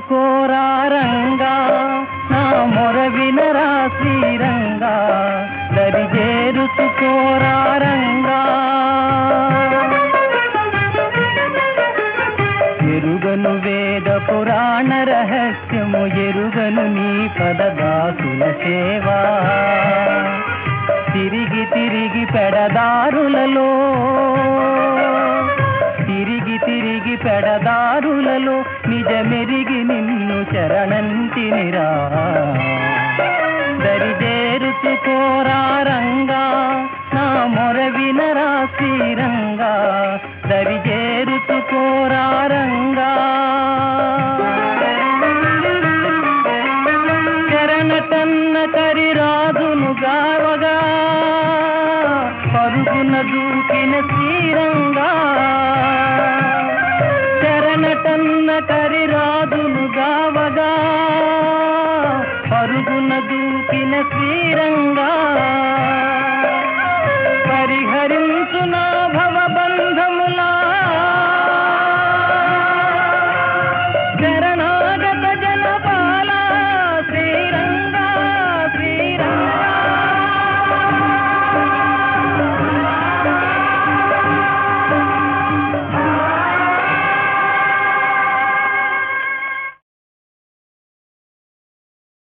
చేరుకోరారంగా నా మొర వినరా శ్రీరంగా దరి చేరుకోరారంగా ఎరుగను వేద పురాణ రహస్యము ఎరుగను నీ పదదాసుల సేవా తిరిగి తిరిగి పెడదారులలో తిరిగి తిరిగి పెడదారులలో నిజమెరిగి నిన్ను చరణంతినిరా దరి చేరుచుకోరారంగా నా మొర వినరా శ్రీరంగా దరి చేరుచుకోరారంగా చరణటన్న కరిరాజును గావగా పరుగున దూకిన శ్రీరంగా చరణటన్న కరిరాజును గావగా పరుగున దూకిన శ్రీరంగా పరిహరి